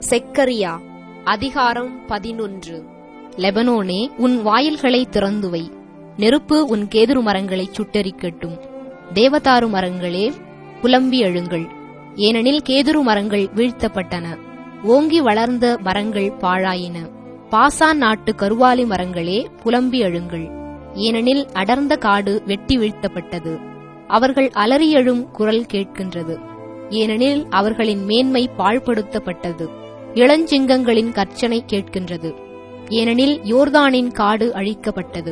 செக்கரியா அதிகாரம் பதினொன்று லெபனோனே உன் வாயில்களை திறந்து வை நெருப்பு உன் கேதுரு மரங்களைச் சுட்டெரிக்கட்டும் தேவதாரு மரங்களே புலம்பி எழுங்கள் ஏனெனில் கேதுரு மரங்கள் வீழ்த்தப்பட்டன ஓங்கி வளர்ந்த மரங்கள் பாழாயின பாசான் நாட்டு கருவாலி மரங்களே புலம்பி எழுங்கள் ஏனெனில் அடர்ந்த காடு வெட்டி வீழ்த்தப்பட்டது அவர்கள் அலறி எழும் குரல் கேட்கின்றது ஏனெனில் அவர்களின் மேன்மை பாழ்படுத்தப்பட்டது இளஞ்சிங்கங்களின் கர்ச்சனை கேட்கின்றது ஏனெனில் யோர்தானின் காடு அழிக்கப்பட்டது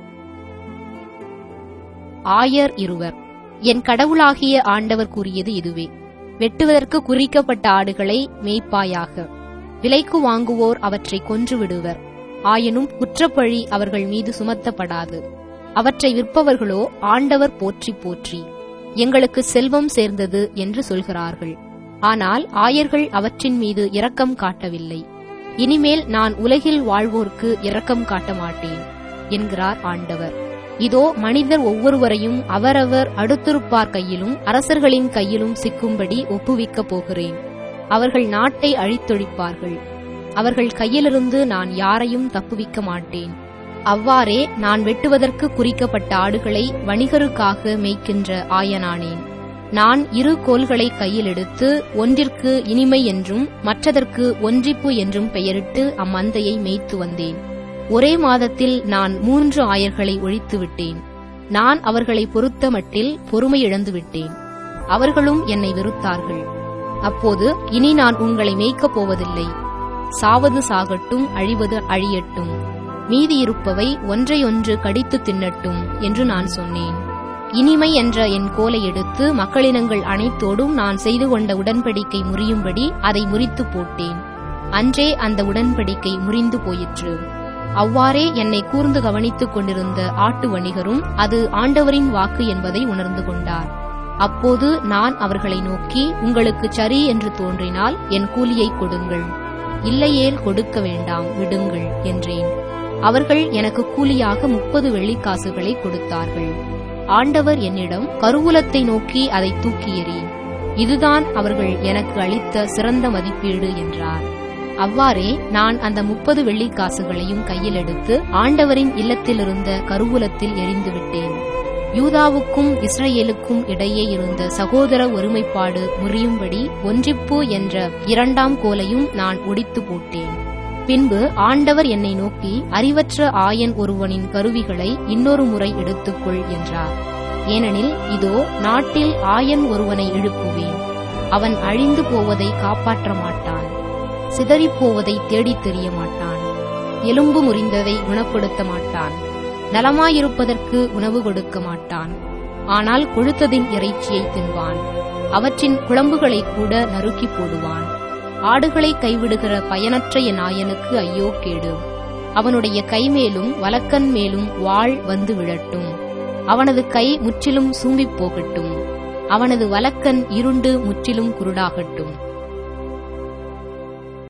ஆயர் இருவர் என் கடவுளாகிய ஆண்டவர் கூறியது இதுவே வெட்டுவதற்கு குறிக்கப்பட்ட ஆடுகளை மேய்ப்பாயாக விலைக்கு வாங்குவோர் அவற்றை கொன்று விடுவர் ஆயினும் குற்றப்பழி அவர்கள் மீது சுமத்தப்படாது அவற்றை விற்பவர்களோ ஆண்டவர் போற்றி போற்றி எங்களுக்கு செல்வம் சேர்ந்தது என்று சொல்கிறார்கள் ஆனால் ஆயர்கள் அவற்றின் மீது இரக்கம் காட்டவில்லை இனிமேல் நான் உலகில் வாழ்வோர்க்கு இரக்கம் காட்ட மாட்டேன் என்கிறார் ஆண்டவர் இதோ மனிதர் ஒவ்வொருவரையும் அவரவர் அடுத்திருப்பார் கையிலும் அரசர்களின் கையிலும் சிக்கும்படி ஒப்புவிக்கப் போகிறேன் அவர்கள் நாட்டை அழித்தொழிப்பார்கள் அவர்கள் கையிலிருந்து நான் யாரையும் தப்புவிக்க மாட்டேன் அவ்வாறே நான் வெட்டுவதற்கு குறிக்கப்பட்ட ஆடுகளை வணிகருக்காக மேய்க்கின்ற ஆயனானேன் நான் இரு கோல்களை கையில் எடுத்து ஒன்றிற்கு இனிமை என்றும் மற்றதற்கு ஒன்றிப்பு என்றும் பெயரிட்டு அம்மந்தையை மேய்த்து வந்தேன் ஒரே மாதத்தில் நான் மூன்று ஆயர்களை ஒழித்து விட்டேன் நான் அவர்களை பொறுத்த மட்டில் பொறுமை இழந்து விட்டேன் அவர்களும் என்னை வெறுத்தார்கள் அப்போது இனி நான் உங்களை மேய்க்கப் போவதில்லை சாவது சாகட்டும் அழிவது அழியட்டும் மீதி இருப்பவை ஒன்றையொன்று கடித்து தின்னட்டும் என்று நான் சொன்னேன் இனிமை என்ற என் கோலை எடுத்து மக்களினங்கள் அனைத்தோடும் நான் செய்து கொண்ட உடன்படிக்கை முறியும்படி அதை முறித்து போட்டேன் அன்றே அந்த உடன்படிக்கை முறிந்து போயிற்று அவ்வாறே என்னை கூர்ந்து கவனித்துக் கொண்டிருந்த ஆட்டு வணிகரும் அது ஆண்டவரின் வாக்கு என்பதை உணர்ந்து கொண்டார் அப்போது நான் அவர்களை நோக்கி உங்களுக்கு சரி என்று தோன்றினால் என் கூலியை கொடுங்கள் இல்லையேல் கொடுக்க வேண்டாம் விடுங்கள் என்றேன் அவர்கள் எனக்கு கூலியாக முப்பது வெள்ளிக்காசுகளை கொடுத்தார்கள் ஆண்டவர் என்னிடம் கருவூலத்தை நோக்கி அதை தூக்கி எறி இதுதான் அவர்கள் எனக்கு அளித்த சிறந்த மதிப்பீடு என்றார் அவ்வாறே நான் அந்த முப்பது வெள்ளிக்காசுகளையும் கையில் எடுத்து ஆண்டவரின் இல்லத்திலிருந்த கருவூலத்தில் எரிந்துவிட்டேன் யூதாவுக்கும் இஸ்ரேலுக்கும் இடையே இருந்த சகோதர ஒருமைப்பாடு முறியும்படி ஒன்றிப்பு என்ற இரண்டாம் கோலையும் நான் ஒடித்து போட்டேன் பின்பு ஆண்டவர் என்னை நோக்கி அறிவற்ற ஆயன் ஒருவனின் கருவிகளை இன்னொரு முறை எடுத்துக்கொள் என்றார் ஏனெனில் இதோ நாட்டில் ஆயன் ஒருவனை எழுப்புவேன் அவன் அழிந்து போவதை காப்பாற்ற மாட்டான் சிதறிப் போவதை தேடித் தெரிய மாட்டான் எலும்பு முறிந்ததை குணப்படுத்த மாட்டான் நலமாயிருப்பதற்கு உணவு கொடுக்க மாட்டான் ஆனால் கொழுத்ததின் இறைச்சியை தின்பான் அவற்றின் குழம்புகளை கூட நறுக்கி போடுவான் ஆடுகளை கைவிடுகிற பயனற்ற என் நாயனுக்கு ஐயோ கேடு அவனுடைய கைமேலும் வலக்கன் மேலும் வாள் வந்து விழட்டும் அவனது கை முற்றிலும் சூம்பிப் போகட்டும் அவனது வலக்கன் இருண்டு முற்றிலும் குருடாகட்டும்